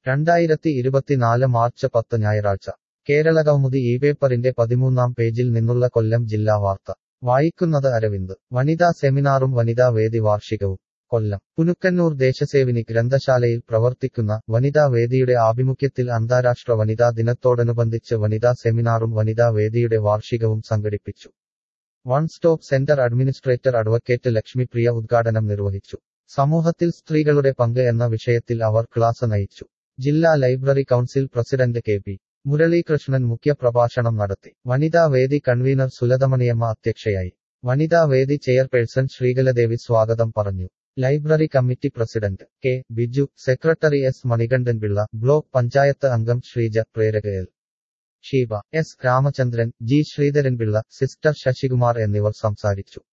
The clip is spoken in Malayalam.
രണ്ടായിരത്തി ഇരുപത്തിനാല് മാർച്ച് പത്ത് ഞായറാഴ്ച കേരളകൗമുദി ഈ പേപ്പറിന്റെ പതിമൂന്നാം പേജിൽ നിന്നുള്ള കൊല്ലം ജില്ലാ വാർത്ത വായിക്കുന്നത് അരവിന്ദ് വനിതാ സെമിനാറും വനിതാ വേദി വാർഷികവും കൊല്ലം പുനുക്കന്നൂർ ദേശസേവിനി ഗ്രന്ഥശാലയിൽ പ്രവർത്തിക്കുന്ന വനിതാ വേദിയുടെ ആഭിമുഖ്യത്തിൽ അന്താരാഷ്ട്ര വനിതാ ദിനത്തോടനുബന്ധിച്ച് വനിതാ സെമിനാറും വനിതാ വേദിയുടെ വാർഷികവും സംഘടിപ്പിച്ചു one stop centre administrator advocate Lakshmipriya ഉദ്ഘാടനം നിർവഹിച്ചു സമൂഹത്തിൽ സ്ത്രീകളുടെ പങ്ക് എന്ന വിഷയത്തിൽ അവർ ക്ലാസ് നയിച്ചു ജില്ലാ library council president K P Muralikrishnan മുഖ്യപ്രഭാഷണം നടത്തി വനിതാ വേദി കൺവീനർ സുലതമണിയമ്മ അധ്യക്ഷയായി വനിതാ വേദി ചെയർപേഴ്സൺ ശ്രീകലദേവി സ്വാഗതം പറഞ്ഞു library committee president K Biju secretary S Manikandan Pillai block panchayat അംഗം ശ്രീജ പ്രേരകയൽ Sheeba S Ramachandran G Sreedharanpillai sister Sasikumar എന്നിവർ സംസാരിച്ചു